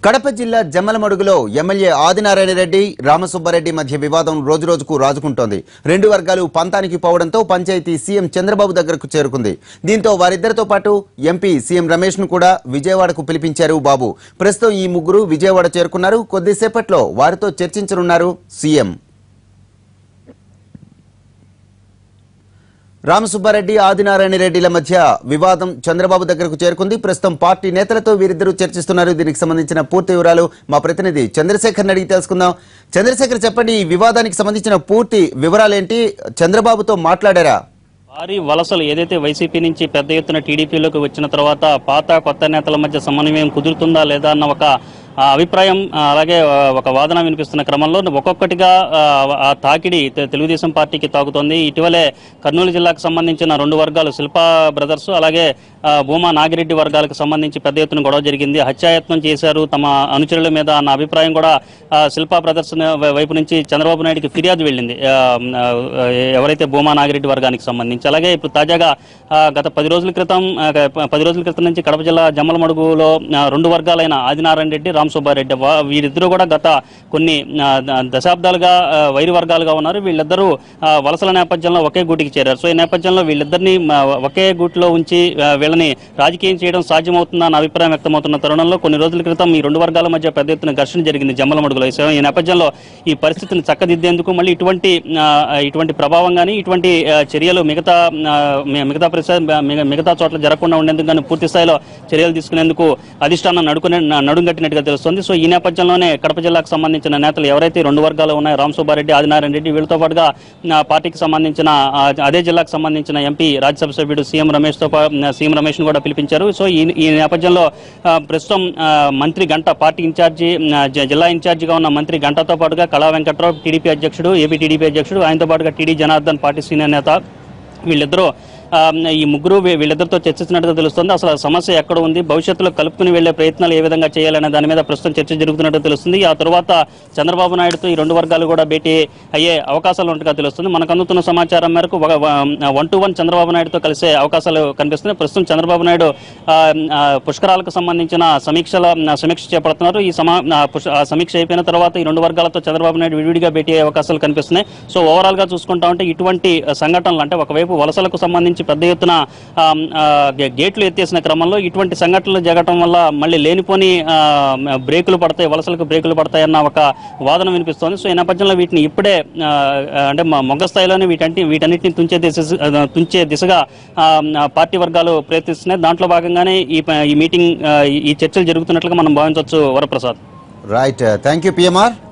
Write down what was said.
కడప జిల్లా జమ్మలమడుగులో ఎమ్మెల్యే ఆదినారాయణ రెడ్డి రామసుబ్బారెడ్డి మధ్య వివాదం రోజురోజుకు రాజుకుంటోంది రెండు వర్గాలు పంతానికి పోవడంతో పంచాయతీ సీఎం చంద్రబాబు దగ్గరకు చేరుకుంది దీంతో వారిద్దరితో పాటు ఎంపీ సీఎం రమేష్ ను కూడా విజయవాడకు పిలిపించారు బాబు ప్రస్తుతం ఈ ముగ్గురు విజయవాడ చేరుకున్నారు కొద్దిసేపట్లో వారితో చర్చించనున్నారు సీఎం రామసుబ్బారెడ్డి ఆదినారాయణ రెడ్డిల మధ్య వివాదం చంద్రబాబు దగ్గరకు చేరుకుంది ప్రస్తుతం పార్టీ నేతలతో వీరిద్దరూ చర్చిస్తున్నారు దీనికి సంబంధించిన పూర్తి వివరాలు మా ప్రతినిధి చంద్రశేఖర్ అడిగి తెలుసుకుందాం చంద్రశేఖర్ చెప్పండి ఈ వివాదానికి సంబంధించిన పూర్తి వివరాలేంటి చంద్రబాబుతో మాట్లాడారా భారీ వలసలు ఏదైతే వైసీపీ నుంచి పెద్ద ఎత్తున టీడీపీలోకి వచ్చిన తర్వాత పాత కొత్త నేతల మధ్య సమన్వయం కుదురుతుందా లేదా అన్న ఒక ఆ, అభిప్రాయం ఆ, అలాగే ఆ, ఒక వాదన వినిపిస్తున్న క్రమంలో ఒక్కొక్కటిగా ఆ, ఆ తాకిడి తె- తెలుగుదేశం పార్టీకి తాకుతోంది ఇటీవలే కర్నూలు జిల్లాకు సంబంధించిన రెండు వర్గాలు శిల్పా బ్రదర్స్ అలాగే ఆ, భూమా నాగిరెడ్డి వర్గాలకు సంబంధించి పెద్ద ఎత్తున గొడవ జరిగింది హత్యాయత్నం చేశారు తమ అనుచరుల మీద అన్న అభిప్రాయం కూడా ఆ, శిల్పా బ్రదర్స్ న- వైపు నుంచి చంద్రబాబు నాయుడుకి ఫిర్యాదు వెళ్ళింది ఆ, ఆ, ఎవరైతే భూమా నాగిరెడ్డి వర్గానికి సంబంధించి అలాగే ఇప్పుడు తాజాగా ఆ, గత పది రోజుల క్రితం ఆ, గ- పది రోజుల క్రితం నుంచి కడప జిల్లా జమ్మలమడుగులో ఆ, రెండు వర్గాలైన ఆదినారాయణ రెడ్డి రామ్ సుబ్బారెడ్డి వా- వీరిద్దరూ కూడా గత కొన్ని ఆ, ద- దశాబ్దాలుగా ఆ, వైరి వర్గాలుగా ఉన్నారు వీళ్ళిద్దరూ ఆ, వలసల నేపథ్యంలో ఒకే గూటికి చేరారు సో ఈ నేపథ్యంలో వీళ్ళిద్దరిని ఆ, ఒకే గూటిలో ఉంచి ఆ, వీళ్ళని రాజకీయం చేయడం సాధ్యమవుతుందా అన్న అభిప్రాయం వ్యక్తమవుతున్న తరుణంలో కొన్ని రోజుల క్రితం ఈ రెండు వర్గాల మధ్య పెద్ద ఎత్తున ఘర్షణ జరిగింది జమ్మలమడుగులో ఈ స- ఈ నేపథ్యంలో ఈ పరిస్థితిని చక్కదిద్దేందుకు మళ్ళీ ఇటువంటి ఆ, ఇటువంటి ప్రభావం కానీ ఇటువంటి ఆ, చర్యలు మిగతా ఆ, మి- మిగతా పరిసర మి- మిగతా చోట్ల జరగకుండా ఉండేందుకు కానీ పూర్తి స్థాయిలో చర్యలు తీసుకునేందుకు అధిష్టానం నడుకునే నడుంగట్టినట్టుగా తెలుస్తుంది సో ఈ నేపథ్యంలోనే కడప జిల్లాకు సంబంధించిన నేతలు ఎవరైతే రెండు వర్గాలు ఉన్నాయో రామ్ సుబ్బారెడ్డి ఆదినారాయణ రెడ్డి వీళ్ళతో పాటుగా ఆ, పార్టీకి సంబంధించిన ఆ, అదే జిల్లాకు సంబంధించిన ఎంపీ రాజ్యసభ సభ్యుడు సీఎం రమేష్ తో పా- సీఎం రమేష్ ను కూడా పిలిపించారు సో ఈ ఈ నేపథ్యంలో ఆ, ప్రస్తుతం ఆ, మంత్రి గంట పార్టీ ఇన్ఛార్జి ఆ, జ- జిల్లా ఇన్ఛార్జిగా ఉన్న మంత్రి గంటతో పాటుగా కళా వెంకట్రావు టీడీపీ అధ్యక్షుడు ఏపీ టీడీపీ అధ్యక్షుడు ఆయనతో పాటుగా టీడీ జనార్దన్ పార్టీ సీనియర్ నేత వీళ్ళిద్దరూ ఆ, ఈ ముగ్గురు వీ- వీళ్ళిద్దరితో చర్చిస్తున్నట్టుగా తెలుస్తుంది అసలు ఆ సమస్య ఎక్కడ ఉంది భవిష్యత్తులో కలుపుకుని వెళ్లే ప్రయత్నాలు ఏ విధంగా చేయాలనే దాని మీద ప్రస్తుతం చర్చ జరుగుతున్నట్టు తెలుస్తుంది ఆ తర్వాత చంద్రబాబు నాయుడుతో ఈ రెండు వర్గాలు కూడా భేటీ అయ్యే అవకాశాలు ఉన్నట్టుగా తెలుస్తుంది మనకు అందుతున్న సమాచారం మేరకు ఒక వన్ టు వన్ చంద్రబాబు నాయుడుతో కలిసే అవకాశాలు కనిపిస్తున్నాయి ప్రస్తుతం చంద్రబాబు నాయుడు ఆ, ఆ, పుష్కరాలకు సంబంధించిన సమీక్షల ఆ, సమీక్ష చేపడుతున్నారు ఈ సమా ఆ, పుష్- ఆ సమీక్ష అయిపోయిన తర్వాత ఈ రెండు వర్గాలతో చంద్రబాబు నాయుడు విడివిడిగా భేటీ అయ్యే అవకాశాలు కనిపిస్తున్నాయి సో ఓవరాల్ గా చూసుకుంటా ఉంటే ఇటువంటి ఆ, సంఘటనలు అంటే ఒకవైపు వలసలకు సంబంధించి పెద్ద ఎత్తున ఆ, ఆ, గే- గేట్లు ఎత్తేసిన క్రమంలో ఇటువంటి సంఘటనలు జరగటం వల్ల మళ్ళీ లేనిపోని ఆ, బ్రేకులు పడతాయి వలసలకు బ్రేకులు పడతాయన్న ఒక వాదన వినిపిస్తోంది సో ఈ నేపథ్యంలో వీటిని ఇప్పుడే ఆ, అంటే మ- మొగ్గ స్థాయిలోనే వీటంటి వీటన్నిటిని తుంచే దిశ తుంచే దిశగా ఆ, ఆ, పార్టీ వర్గాలు ప్రయత్నిస్తున్నాయి దాంట్లో భాగంగానే ఈ ప- ఈ మీటింగ్ ఆ, ఈ- ఈ చర్చలు జరుగుతున్నట్లుగా మనం భావించవచ్చు Varaprasad right thank you PMR